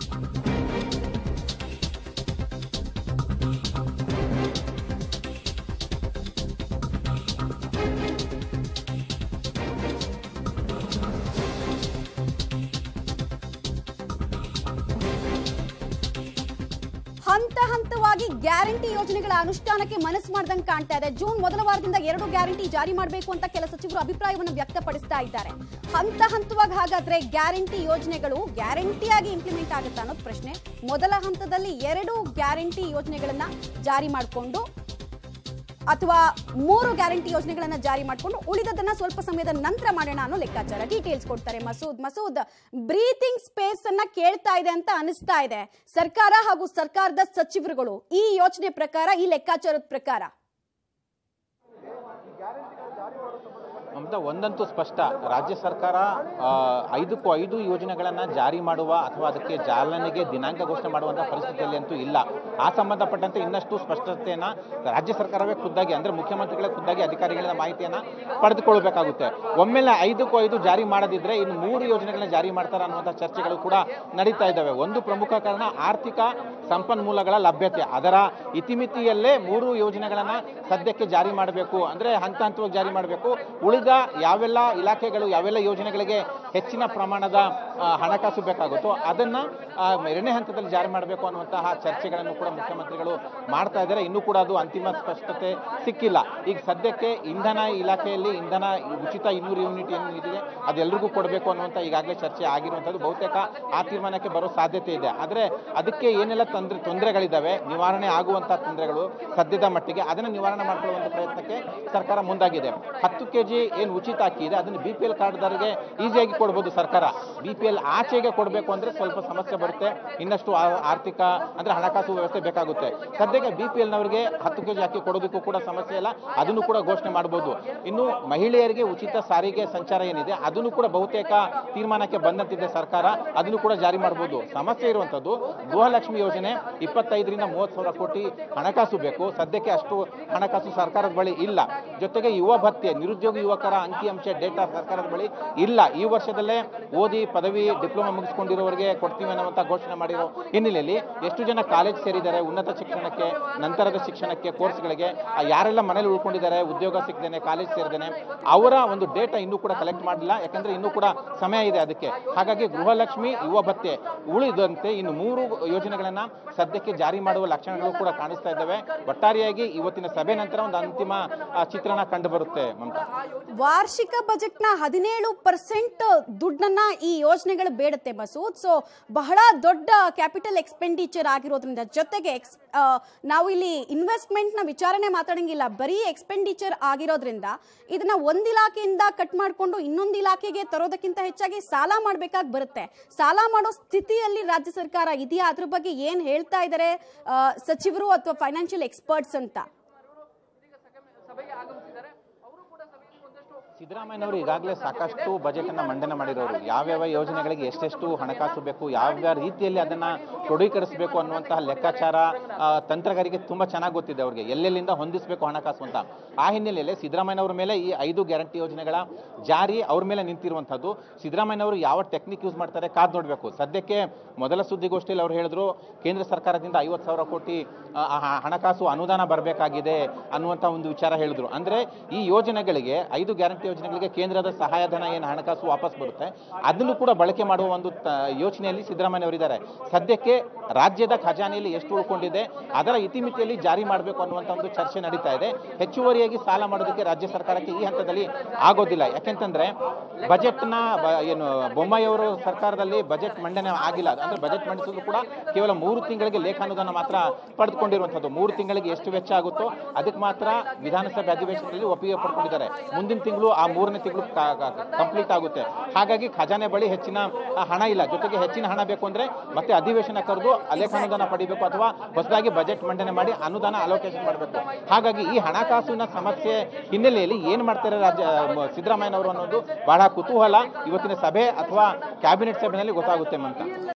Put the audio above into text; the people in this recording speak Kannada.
ಹಂತ ಹಂತವಾಗಿ ಗ್ಯಾರಂಟಿ ಯೋಜನೆಗಳ ಅನುಷ್ಠಾನಕ್ಕೆ ಮನಸ್ಸು ಮಾಡ್ದಂಗೆ ಕಾಣ್ತಾ ಇದೆ ಜೂನ್ ಮೊದಲ ವಾರದಿಂದ ಎರಡು ಗ್ಯಾರಂಟಿ ಜಾರಿ ಮಾಡಬೇಕು ಅಂತ ಕೆಲ ಸಚಿವರು ಅಭಿಪ್ರಾಯವನ್ನು ವ್ಯಕ್ತಪಡಿಸ್ತಾ ಇದ್ದಾರೆ ಹಂತ ಹಂತವಾಗಿ ಹಾಗಾದ್ರೆ ಗ್ಯಾರಂಟಿ ಯೋಜನೆಗಳು ಗ್ಯಾರಂಟಿಯಾಗಿ ಇಂಪ್ಲಿಮೆಂಟ್ ಆಗುತ್ತಾ ಅನ್ನೋದು ಪ್ರಶ್ನೆ ಮೊದಲ ಹಂತದಲ್ಲಿ ಎರಡು ಗ್ಯಾರಂಟಿ ಯೋಜನೆಗಳನ್ನ ಜಾರಿ ಮಾಡಿಕೊಂಡು ಅಥವಾ ಮೂರು ಗ್ಯಾರಂಟಿ ಯೋಜನೆಗಳನ್ನ ಜಾರಿ ಮಾಡಿಕೊಂಡು ಉಳಿದದನ್ನ ಸ್ವಲ್ಪ ಸಮಯದ ನಂತರ ಮಾಡೋಣ ಅನ್ನೋ ಲೆಕ್ಕಾಚಾರ ಡೀಟೇಲ್ಸ್ ಕೊಡ್ತಾರೆ ಮಸೂದ್ ಮಸೂದ್ ಬ್ರೀತಿಂಗ್ ಸ್ಪೇಸ್ ಅನ್ನ ಕೇಳ್ತಾ ಇದೆ ಅಂತ ಅನಿಸ್ತಾ ಇದೆ ಸರ್ಕಾರ ಹಾಗೂ ಸರ್ಕಾರದ ಸಚಿವರುಗಳು ಈ ಯೋಜನೆ ಪ್ರಕಾರ ಈ ಲೆಕ್ಕಾಚಾರದ ಪ್ರಕಾರ ಮಮತಾ ಒಂದಂತೂ ಸ್ಪಷ್ಟ ರಾಜ್ಯ ಸರ್ಕಾರ ಆ, ಐದಕ್ಕೂ ಐದು ಯೋಜನೆಗಳನ್ನು ಜಾರಿ ಮಾಡುವ ಅಥವಾ ಅದಕ್ಕೆ ಚಾಲನೆಗೆ ದಿನಾಂಕ ಘೋಷಣೆ ಮಾಡುವಂಥ ಪರಿಸ್ಥಿತಿಯಲ್ಲಿ ಅಂತೂ ಇಲ್ಲ ಆ ಸಂಬಂಧಪಟ್ಟಂತೆ ಇನ್ನಷ್ಟು ಸ್ಪಷ್ಟತೆಯನ್ನು ರಾಜ್ಯ ಸರ್ಕಾರವೇ ಖುದ್ದಾಗಿ ಅಂದರೆ ಮುಖ್ಯಮಂತ್ರಿಗಳೇ ಖುದ್ದಾಗಿ ಅಧಿಕಾರಿಗಳಿಂದ ಮಾಹಿತಿಯನ್ನು ಪಡೆದುಕೊಳ್ಬೇಕಾಗುತ್ತೆ ಒಮ್ಮೆಲೆ ಐದಕ್ಕೂ ಐದು ಜಾರಿ ಮಾಡದಿದ್ರೆ ಇನ್ನು ಮೂರು ಯೋಜನೆಗಳನ್ನ ಜಾರಿ ಮಾಡ್ತಾರೆ ಅನ್ನುವಂಥ ಚರ್ಚೆಗಳು ಕೂಡ ನಡೀತಾ ಇದ್ದಾವೆ ಒಂದು ಪ್ರಮುಖ ಕಾರಣ ಆರ್ಥಿಕ ಸಂಪನ್ಮೂಲಗಳ ಲಭ್ಯತೆ ಅದರ ಇತಿಮಿತಿಯಲ್ಲೇ ಮೂರು ಯೋಜನೆಗಳನ್ನು ಸದ್ಯಕ್ಕೆ ಜಾರಿ ಮಾಡಬೇಕು ಅಂದರೆ ಹಂತ ಹಂತವಾಗಿ ಜಾರಿ ಮಾಡಬೇಕು ಉಳಿದ ಯಾವೆಲ್ಲ ಇಲಾಖೆಗಳು ಯಾವೆಲ್ಲ ಯೋಜನೆಗಳಿಗೆ ಹೆಚ್ಚಿನ ಪ್ರಮಾಣದ ಆ, ಹಣಕಾಸು ಬೇಕಾಗುತ್ತೋ ಅದನ್ನು ಎರಡನೇ ಹಂತದಲ್ಲಿ ಜಾರಿ ಮಾಡಬೇಕು ಅನ್ನುವಂತಹ ಚರ್ಚೆಗಳನ್ನು ಕೂಡ ಮುಖ್ಯಮಂತ್ರಿಗಳು ಮಾಡ್ತಾ ಇದ್ದಾರೆ ಇನ್ನೂ ಕೂಡ ಅದು ಅಂತಿಮ ಸ್ಪಷ್ಟತೆ ಸಿಕ್ಕಿಲ್ಲ ಈಗ ಸದ್ಯಕ್ಕೆ ಇಂಧನ ಇಲಾಖೆಯಲ್ಲಿ ಇಂಧನ ಉಚಿತ ಇನ್ನೂರು ಯೂನಿಟ್ ಏನು ಇದೆ ಅದೆಲ್ಲರಿಗೂ ಕೊಡಬೇಕು ಅನ್ನುವಂಥ ಈಗಾಗಲೇ ಚರ್ಚೆ ಆಗಿರುವಂಥದ್ದು ಬಹುತೇಕ ಆ ತೀರ್ಮಾನಕ್ಕೆ ಬರೋ ಸಾಧ್ಯತೆ ಇದೆ ಆದರೆ ಅದಕ್ಕೆ ಏನೆಲ್ಲ ತೊಂದರೆ ತೊಂದರೆಗಳಿದ್ದಾವೆ ನಿವಾರಣೆ ಆಗುವಂಥ ತೊಂದರೆಗಳು ಸದ್ಯದ ಮಟ್ಟಿಗೆ ಅದನ್ನು ನಿವಾರಣೆ ಮಾಡಿಕೊಳ್ಳುವಂಥ ಪ್ರಯತ್ನಕ್ಕೆ ಸರ್ಕಾರ ಮುಂದಾಗಿದೆ ಹತ್ತು ಕೆ ಜಿ ಏನು ಉಚಿತ ಅಕ್ಕಿ ಇದೆ ಅದನ್ನು ಬಿ ಪಿ ಎಲ್ ಕಾರ್ಡ್ದಾರಿಗೆ ಈಸಿಯಾಗಿ ಕೊಡ್ಬೋದು ಸರ್ಕಾರ ಬಿ ಪಿ ಎಲ್ ಆಚೆಗೆ ಕೊಡಬೇಕು ಅಂದರೆ ಸ್ವಲ್ಪ ಸಮಸ್ಯೆ ಬರುತ್ತೆ ಇನ್ನಷ್ಟು ಆ- ಆರ್ಥಿಕ ಅಂದರೆ ಹಣಕಾಸು ವ್ಯವಸ್ಥೆ ಬೇಕಾಗುತ್ತೆ ಸದ್ಯಕ್ಕೆ ಬಿ ಪಿ ಎಲ್ನವರಿಗೆ ಹತ್ತು ಕೆ ಜಿ ಅಕ್ಕಿ ಕೊಡೋದಕ್ಕೂ ಕೂಡ ಸಮಸ್ಯೆ ಇಲ್ಲ ಅದನ್ನು ಕೂಡ ಘೋಷಣೆ ಮಾಡ್ಬೋದು ಇನ್ನು ಮಹಿಳೆಯರಿಗೆ ಉಚಿತ ಸಾರಿಗೆ ಸಂಚಾರ ಏನಿದೆ ಅದನ್ನು ಕೂಡ ಬಹುತೇಕ ತೀರ್ಮಾನಕ್ಕೆ ಬಂದಂತಿದೆ ಸರ್ಕಾರ ಅದನ್ನು ಕೂಡ ಜಾರಿ ಮಾಡ್ಬೋದು ಸಮಸ್ಯೆ ಇರುವಂಥದ್ದು ಗೃಹಲಕ್ಷ್ಮಿ ಯೋಜನೆ ಇಪ್ಪತ್ತೈದರಿಂದ ಮೂವತ್ತು ಸಾವಿರ ಕೋಟಿ ಹಣಕಾಸು ಬೇಕು ಸದ್ಯಕ್ಕೆ ಅಷ್ಟು ಹಣಕಾಸು ಸರ್ಕಾರದ ಬಳಿ ಇಲ್ಲ ಜೊತೆಗೆ ಯುವ ಭತ್ಯೆ ನಿರುದ್ಯೋಗ ಯುವಕರ ಅಂಕಿಅಂಶ ಡೇಟಾ ಸರ್ಕಾರದ ಬಳಿ ಇಲ್ಲ ಈ ವರ್ಷದಲ್ಲೇ ಓದಿ ಪದವಿ ಡಿಪ್ಲೊಮಾ ಮುಗಿಸ್ಕೊಂಡಿರೋರಿಗೆ ಕೊಡ್ತೀವಿ ಅನ್ನುವಂಥ ಘೋಷಣೆ ಮಾಡಿರೋ ಹಿನ್ನೆಲೆಯಲ್ಲಿ ಎಷ್ಟು ಜನ ಕಾಲೇಜ್ ಸೇರಿದ್ದಾರೆ ಉನ್ನತ ಶಿಕ್ಷಣಕ್ಕೆ ನಂತರದ ಶಿಕ್ಷಣಕ್ಕೆ ಕೋರ್ಸ್ಗಳಿಗೆ ಆ ಯಾರೆಲ್ಲ ಮನೇಲಿ ಉಳ್ಕೊಂಡಿದ್ದಾರೆ ಉದ್ಯೋಗ ಸಿಕ್ಕದೇನೆ ಕಾಲೇಜ್ ಸೇರಿದ್ದೇನೆ ಅವರ ಒಂದು ಡೇಟಾ ಇನ್ನೂ ಕೂಡ ಕಲೆಕ್ಟ್ ಮಾಡಿಲ್ಲ ಯಾಕಂದ್ರೆ ಇನ್ನೂ ಕೂಡ ಸಮಯ ಇದೆ ಅದಕ್ಕೆ ಹಾಗಾಗಿ ಗೃಹಲಕ್ಷ್ಮಿ ಯುವ ಭತ್ಯೆ ಉಳಿದಂತೆ ಇನ್ನು ಮೂರು ಯೋಜನೆಗಳನ್ನ ಸದ್ಯಕ್ಕೆ ಜಾರಿ ಮಾಡುವ ಲಕ್ಷಣಗಳು ಕೂಡ ಕಾಣಿಸ್ತಾ ಇದ್ದಾವೆ ಒಟ್ಟಾರೆಯಾಗಿ ಇವತ್ತಿನ ಸಭೆ ನಂತರ ಒಂದು ಅಂತಿಮ ಆ, ಚಿತ್ರಣ ಕಂಡು ಬರುತ್ತೆ ಮಮತಾ ವಾರ್ಷಿಕ ಬಜೆಟ್ನ ಹದಿನೇಳು ಪರ್ಸೆಂಟ್ ದುಡ್ಡನ್ನ ಈ ಯೋಜನೆಗಳು ಬೇಡುತ್ತೆ ಮಸೂದ್ ಸೊ ಬಹಳ ದೊಡ್ಡ ಕ್ಯಾಪಿಟಲ್ ಎಕ್ಸ್ಪೆಂಡಿಚರ್ ಆಗಿರೋದ್ರಿಂದ ಜೊತೆಗೆ ಎಕ್ಸ್ ಆ, ನಾವು ಇಲ್ಲಿ ಇನ್ವೆಸ್ಟ್ಮೆಂಟ್ನ ವಿಚಾರಣೆ ಮಾತಾಡಂಗಿಲ್ಲ ಬರೀ ಎಕ್ಸ್ಪೆಂಡಿಚರ್ ಆಗಿರೋದ್ರಿಂದ ಇದನ್ನ ಒಂದ್ ಇಲಾಖೆಯಿಂದ ಕಟ್ ಮಾಡಿಕೊಂಡು ಇನ್ನೊಂದು ಇಲಾಖೆಗೆ ತರೋದಕ್ಕಿಂತ ಹೆಚ್ಚಾಗಿ ಸಾಲ ಮಾಡಬೇಕಾಗಿ ಬರುತ್ತೆ ಸಾಲ ಮಾಡೋ ಸ್ಥಿತಿಯಲ್ಲಿ ರಾಜ್ಯ ಸರ್ಕಾರ ಇದೆಯಾ ಅದ್ರ ಬಗ್ಗೆ ಏನ್ ಹೇಳ್ತಾ ಇದ್ದಾರೆ ಆ, ಸಚಿವರು ಅಥವಾ ಫೈನಾನ್ಷಿಯಲ್ ಎಕ್ಸ್ಪರ್ಟ್ಸ್ ಅಂತ ಸಿದ್ದರಾಮಯ್ಯನವರು ಈಗಾಗಲೇ ಸಾಕಷ್ಟು ಬಜೆಟ್ ಅನ್ನ ಮಂಡನೆ ಮಾಡಿರೋರು ಯಾವ್ಯಾವ ಯೋಜನೆಗಳಿಗೆ ಎಷ್ಟೆಷ್ಟು ಹಣಕಾಸು ಬೇಕು ಯಾವ ರೀತಿಯಲ್ಲಿ ಅದನ್ನ ಕ್ರೋಢೀಕರಿಸಬೇಕು ಅನ್ನುವಂತಹ ಲೆಕ್ಕಾಚಾರ ಆ, ತಂತ್ರಗಾರಿಕೆ ತುಂಬಾ ಚೆನ್ನಾಗಿ ಗೊತ್ತಿದೆ ಅವ್ರಿಗೆ ಎಲ್ಲೆಲ್ಲಿಂದ ಹೊಂದಿಸಬೇಕು ಹಣಕಾಸು ಅಂತ ಆ ಹಿನ್ನೆಲೆಯಲ್ಲಿ ಸಿದ್ದರಾಮಯ್ಯನವರ ಮೇಲೆ ಈ ಐದು ಗ್ಯಾರಂಟಿ ಯೋಜನೆಗಳ ಜಾರಿ ಅವ್ರ ಮೇಲೆ ನಿಂತಿರುವಂಥದ್ದು ಸಿದ್ದರಾಮಯ್ಯನವರು ಯಾವ ಟೆಕ್ನಿಕ್ ಯೂಸ್ ಮಾಡ್ತಾರೆ ಕಾದ್ ನೋಡಬೇಕು ಸದ್ಯಕ್ಕೆ ಮೊದಲ ಸುದ್ದಿಗೋಷ್ಠಿಯಲ್ಲಿ ಅವ್ರು ಹೇಳಿದ್ರು ಕೇಂದ್ರ ಸರ್ಕಾರದಿಂದ ಐವತ್ತು ಸಾವಿರ ಕೋಟಿ ಆ, ಹ- ಹಣಕಾಸು ಅನುದಾನ ಬರಬೇಕಾಗಿದೆ ಅನ್ನುವಂಥ ಒಂದು ವಿಚಾರ ಹೇಳಿದ್ರು ಅಂದ್ರೆ ಈ ಯೋಜನೆಗಳಿಗೆ ಐದು ಗ್ಯಾರಂಟಿ ಯೋಜನೆಗಳಿಗೆ ಕೇಂದ್ರದ ಸಹಾಯಧನ ಏನು ಹಣಕಾಸು ವಾಪಸ್ ಬರುತ್ತೆ ಅದನ್ನು ಕೂಡ ಬಳಕೆ ಮಾಡುವ ಒಂದು ತ- ಯೋಚನೆಯಲ್ಲಿ ಸಿದ್ದರಾಮಯ್ಯ ಅವರಿದ್ದಾರೆ ಸದ್ಯಕ್ಕೆ ರಾಜ್ಯದ ಖಜಾನೆಯಲ್ಲಿ ಎಷ್ಟು ಉಳ್ಕೊಂಡಿದೆ ಅದರ ಇತಿಮಿತಿಯಲ್ಲಿ ಜಾರಿ ಮಾಡಬೇಕು ಅನ್ನುವಂಥ ಒಂದು ಚರ್ಚೆ ನಡೀತಾ ಇದೆ ಹೆಚ್ಚುವರಿಯಾಗಿ ಸಾಲ ಮಾಡೋದಕ್ಕೆ ರಾಜ್ಯ ಸರ್ಕಾರಕ್ಕೆ ಈ ಹಂತದಲ್ಲಿ ಆಗೋದಿಲ್ಲ ಯಾಕೆಂತಂದ್ರೆ ಬಜೆಟ್ನ ಬ- ಏನು ಬೊಮ್ಮಾಯಿ ಅವರು ಸರ್ಕಾರದಲ್ಲಿ ಬಜೆಟ್ ಮಂಡನೆ ಆಗಿಲ್ಲ ಅಂದ್ರೆ ಬಜೆಟ್ ಮಂಡಿಸೋದು ಕೂಡ ಕೇವಲ ಮೂರು ತಿಂಗಳಿಗೆ ಲೇಖಾನುದಾನ ಮಾತ್ರ ಪಡೆದುಕೊಂಡಿರುವಂಥದ್ದು ಮೂರು ತಿಂಗಳಿಗೆ ಎಷ್ಟು ವೆಚ್ಚ ಆಗುತ್ತೋ ಅದಕ್ಕೆ ಮಾತ್ರ ವಿಧಾನಸಭೆ ಅಧಿವೇಶನದಲ್ಲಿ ಒಪ್ಪಿಗೆ ಪಡ್ಕೊಂಡಿದ್ದಾರೆ ಮುಂದಿನ ತಿಂಗಳು ಆ ಮೂರನೇ ತಿಂಗಳು ಕಂಪ್ಲೀಟ್ ಆಗುತ್ತೆ ಹಾಗಾಗಿ ಖಜಾನೆ ಬಳಿ ಹೆಚ್ಚಿನ ಆ, ಹಣ ಇಲ್ಲ ಜೊತೆಗೆ ಹೆಚ್ಚಿನ ಹಣ ಬೇಕು ಅಂದ್ರೆ ಮತ್ತೆ ಅಧಿವೇಶನ ಕರೆದು ಲೇಖಾನುದಾನ ಪಡಿಬೇಕು ಅಥವಾ ಹೊಸದಾಗಿ ಬಜೆಟ್ ಮಂಡನೆ ಮಾಡಿ ಅನುದಾನ ಅಲೋಕೇಶನ್ ಮಾಡಬೇಕು ಹಾಗಾಗಿ ಈ ಹಣಕಾಸಿನ ಸಮಸ್ಯೆ ಹಿನ್ನೆಲೆಯಲ್ಲಿ ಏನ್ ಮಾಡ್ತಾರೆ ರಾಜ್ಯ ಮ- ಸಿದ್ದರಾಮಯ್ಯನವರು ಅನ್ನೋದು ಬಹಳ ಕುತೂಹಲ ಇವತ್ತಿನ ಸಭೆ ಅಥವಾ ಕ್ಯಾಬಿನೆಟ್ ಸಭೆಯಲ್ಲಿ ಗೊತ್ತಾಗುತ್ತೆ ಅಂತ